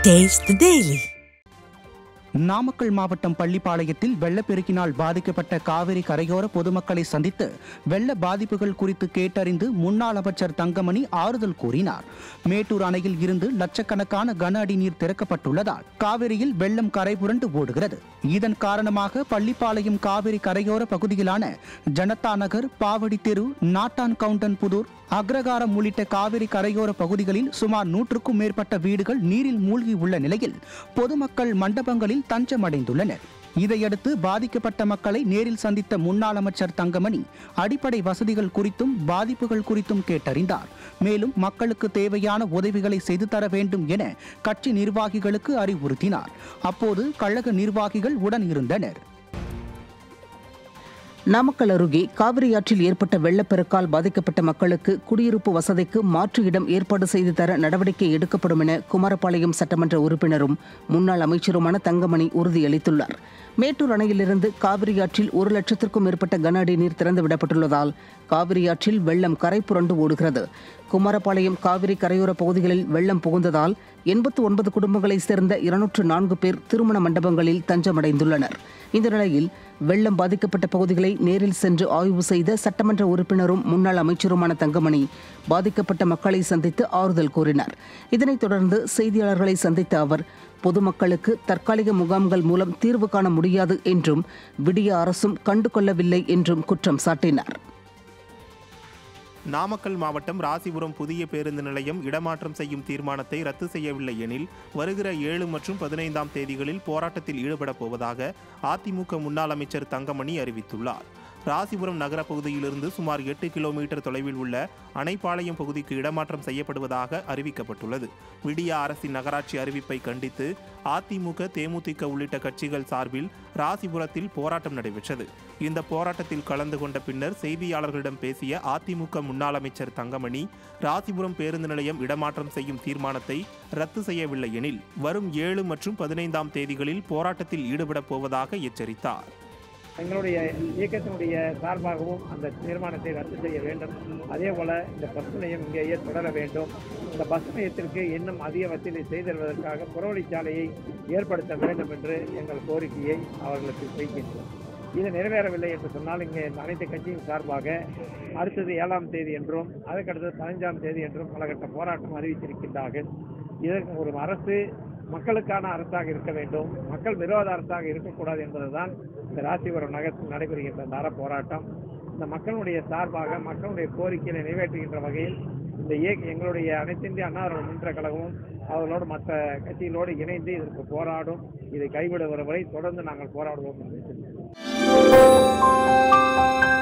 Taste the Daily. Namakkal மாவட்டம் பள்ளிப்பாளையத்தில் வெள்ளப்பெருக்கினால் பாதிக்கப்பட்ட காவிரி கரையோர பொதுமக்களை சந்தித்து வெள்ள பாதிப்புகள் குறித்து கேட்டறிந்து முன்னாள் அமைச்சர் தங்கமணி ஆறுதல் கூறினார் மேட்டூர் அணையில் இருந்து லட்சக்கணக்கான கன அடி நீர் திறக்கப்பட்டுள்ளதால் காவிரியில் வெள்ளம் கரை புரண்டு ஓடுகிறது இதன் காரணமாக பள்ளிப்பாளையம் காவிரி கரையோர பகுதிகளான ஜனதா நகர் பாவடி தெரு நாட்டான் கவுண்டன் புதூர் அக்ரகாரம் உள்ளிட்ட காவிரி கரையோர பகுதிகளில் சுமார் நூற்றுக்கும் மேற்பட்ட வீடுகள் நீரில் மூழ்கி உள்ள நிலையில் பொதுமக்கள் மண்டபங்களில் தஞ்சமடைந்துள்ளனர் இதையடுத்து பாதிக்கப்பட்ட மக்களை நேரில் சந்தித்த முன்னாள் அமைச்சர் தங்கமணி அடிப்படை வசதிகள் குறித்தும் பாதிப்புகள் குறித்தும் கேட்டறிந்தார் மேலும் மக்களுக்கு தேவையான உதவிகளை செய்து தர வேண்டும் என கட்சி நிர்வாகிகளுக்கு அறிவுறுத்தினார் அப்போது கழக நிர்வாகிகள் உடன் இருந்தனர் நாமக்கல் அருகே காவிரி ஆற்றில் ஏற்பட்ட வெள்ளப்பெருக்கால் பாதிக்கப்பட்ட மக்களுக்கு குடியிருப்பு வசதிக்கு மாற்று இடம் ஏற்பாடு செய்து தர நடவடிக்கை எடுக்கப்படும் என குமாரபாளையம் சட்டமன்ற உறுப்பினரும் முன்னாள் அமைச்சருமான தங்கமணி உறுதியளித்துள்ளார் மேட்டூர் அணையிலிருந்து காவிரி ஆற்றில் ஒரு லட்சத்திற்கும் மேற்பட்ட கன அடி நீர் திறந்து விடப்பட்டுள்ளதால் காவிரி ஆற்றில் வெள்ளம் கரை புரண்டு ஓடுகிறது குமாரபாளையம் காவிரி கரையோர பகுதிகளில் வெள்ளம் புகுந்ததால் எண்பத்து ஒன்பது குடும்பங்களைச் சேர்ந்த இருநூற்று நான்கு பேர் திருமண மண்டபங்களில் தஞ்சமடைந்துள்ளனர் இந்த நிலையில் வெள்ளம் பாதிக்கப்பட்ட பகுதிகளை நேரில் சென்று ஆய்வு செய்த சட்டமன்ற உறுப்பினரும் முன்னாள் அமைச்சருமான தங்கமணி பாதிக்கப்பட்ட மக்களை சந்தித்து ஆறுதல் கூறினார் இதனைத் தொடர்ந்து செய்தியாளர்களை சந்தித்த அவர் பொதுமக்களுக்கு தற்காலிக முகாம்கள் மூலம் தீர்வு காண முடியாது என்றும் விடிய அரசும் கண்டுகொள்ளவில்லை என்றும் குற்றம் சாட்டினார் நாமக்கல் மாவட்டம் ராசிபுரம் புதிய பேருந்து நிலையம் இடமாற்றம் செய்யும் தீர்மானத்தை ரத்து செய்யவில்லை எனில் வருகிற ஏழு மற்றும் பதினைந்தாம் தேதிகளில் போராட்டத்தில் ஈடுபடப் போவதாக அதிமுக முன்னாள் அமைச்சர் தங்கமணி அறிவித்துள்ளார் ராசிபுரம் நகர பகுதியிலிருந்து சுமார் எட்டு கிலோமீட்டர் தொலைவில் உள்ள அணைப்பாளையம் பகுதிக்கு இடமாற்றம் செய்யப்படுவதாக அறிவிக்கப்பட்டுள்ளது விடியா அரசின் நகராட்சி அறிவிப்பை கண்டித்து அதிமுக தேமுதிக உள்ளிட்ட கட்சிகள் சார்பில் ராசிபுரத்தில் போராட்டம் நடைபெற்றது இந்த போராட்டத்தில் கலந்து கொண்ட பின்னர் செய்தியாளர்களிடம் பேசிய அதிமுக முன்னாள் அமைச்சர் தங்கமணி ராசிபுரம் பேருந்து நிலையம் இடமாற்றம் செய்யும் தீர்மானத்தை ரத்து செய்யவில்லை எனில் வரும் ஏழு மற்றும் பதினைந்தாம் தேதிகளில் போராட்டத்தில் ஈடுபடப் போவதாக எச்சரித்தார் எங்களுடைய இயக்கத்தினுடைய சார்பாகவும் அந்த தீர்மானத்தை ரத்து செய்ய வேண்டும் அதே போல இந்த பஸ் நிலையம் இங்கேயே தொடர வேண்டும் இந்த பஸ் நிலையத்திற்கு இன்னும் அதிக வசதி செய்தருவதற்காக புறவழிச்சாலையை ஏற்படுத்த வேண்டும் என்று எங்கள் கோரிக்கையை அவர்களுக்கு வைக்கின்றோம் இது நிறைவேறவில்லை என்று சொன்னால் இங்கே அனைத்து கட்சியின் சார்பாக அடுத்தது ஏழாம் தேதி என்றும் அதற்கடுத்தது பதினஞ்சாம் தேதி என்றும் பலகட்ட போராட்டம் அறிவித்திருக்கின்றார்கள் இதற்கு ஒரு அரசு மக்களுக்கான அரசாக இருக்க வேண்டும் மக்கள் விரோத அரசாக இருக்கக்கூடாது என்பதுதான் இந்த ராசிபுரம் நகரத்தில் நடைபெறுகின்ற இந்த அற போராட்டம் இந்த மக்களுடைய சார்பாக மக்களுடைய கோரிக்கையை நிறைவேற்றுகின்ற வகையில் இந்த இயக்க எங்களுடைய அனைத்து இந்திய அண்ணா திராவிட முன்னேற்ற கழகமும் அவர்களோடு மற்ற கட்சிகளோடு இணைந்து இதற்கு போராடும் இதை கைவிடுகிற வரை தொடர்ந்து நாங்கள் போராடுவோம் என்று தெரிவித்துள்ளோம்.